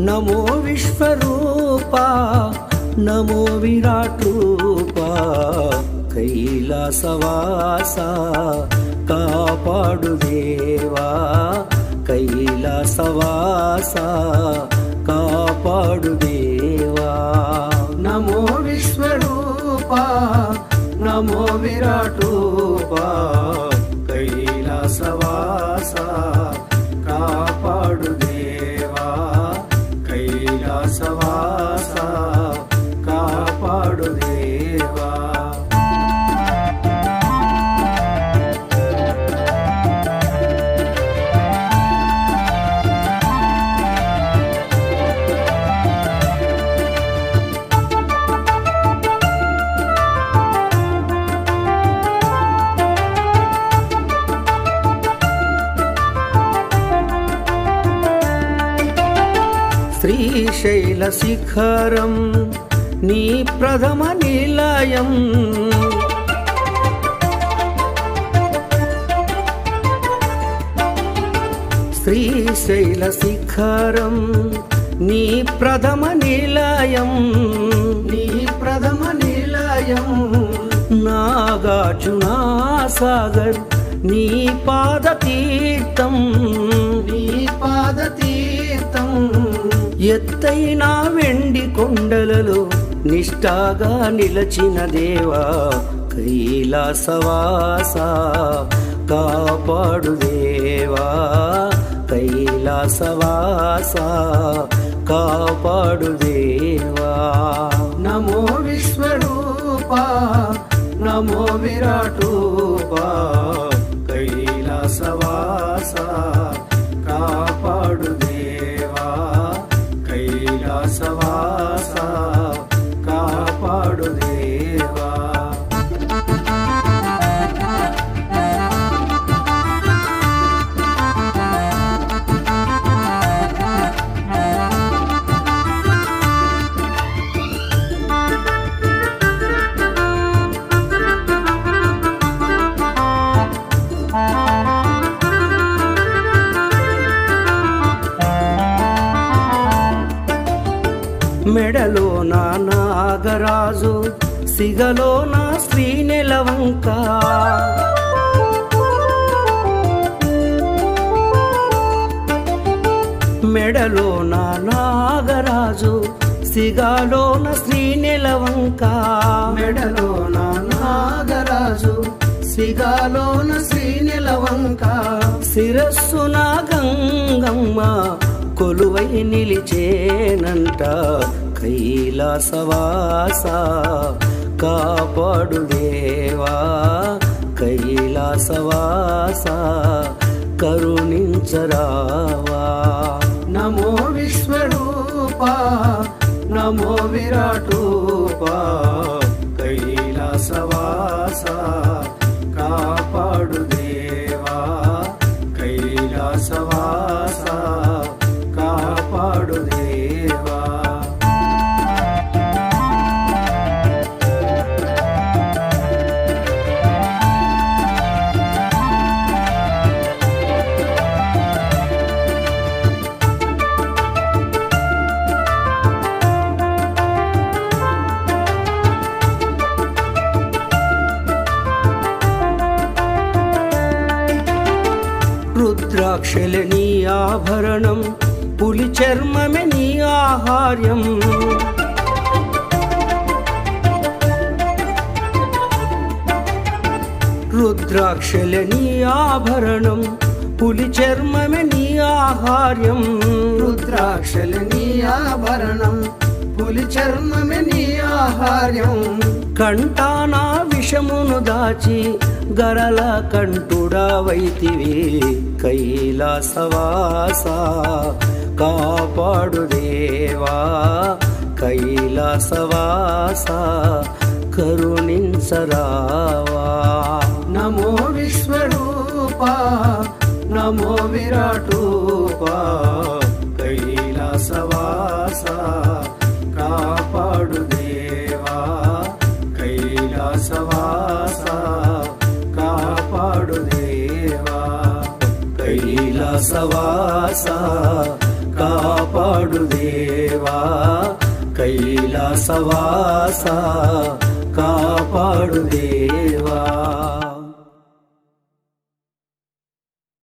నమో విశ్వరూప నమో విరాట్ రూప కైలాసవాస కాపాడు దేవా కైలాసవాస కాపాడు దేవా నమో విశ్వరూప నమో విరాట్ రూప కైలాసవాస కాపాడు దేవా కైలాసవాస కాపాడు దేవా శ్రీశైల శిఖరం నీ ప్రథమ నిలయం శ్రీశైల శిఖరం నీ ప్రథమ నిలయం నీ ప్రథమ నిలయం నాగార్జునా సాగర్ నీ పాద తీర్థం నీ పాద తీర్థం ఎత్తైన వెండి కొండలలో నిష్ఠాగా నిలచిన దేవా కైలాసవాస కాపాడు దేవా కైలాసవాస కాపాడు దేవా నమో విశ్వరూప నమో విరాటూప కైలాసవాస కాపాడు దేవా కైలాసవాస కాపాడు దేవా మెడలో నా నాగరాజు సిగలో నా శ్రీ నెలవంక మెడలో నా నాగరాజు సిగాలో నా శ్రీ నెలవంక మెడలో నా నాగరాజు సిగాలో నా శ్రీ నెలవంక శిరస్సు నా గంగమ్మ కొలువై నిలిచేనంట కైలాసవాస కాపాడు దేవా కైలాసవాస కరుణించరావా నమో విశ్వరూప నమో విరాటూప కైలాసవాస కాపాడు దేవా కైలాసవాస కాపాడు దేవా రుద్రాక్షల నీ ఆభరణం పులి చర్మమే నీ ఆహార్యం రుద్రాక్షల నీ ఆభరణం పులి చర్మమే నీ ఆహార్యం రుద్రాక్షల నీ ఆభరణం పులి చర్మమే నీ ఆహార్యం కంటానా విషమును దాచి గరల కంటుడా వైతివి కైలాసవాస కాపాడు దేవా కైలాసవాస కరుణించరావా నమో విశ్వరూప నమో విరాటూప కైలాసవాస కాపాడు దేవా కైలాసవాస కాపాడు దేవా కైలాసవాస కాపాడు దేవా కైలాసవాస కాపాడు దేవా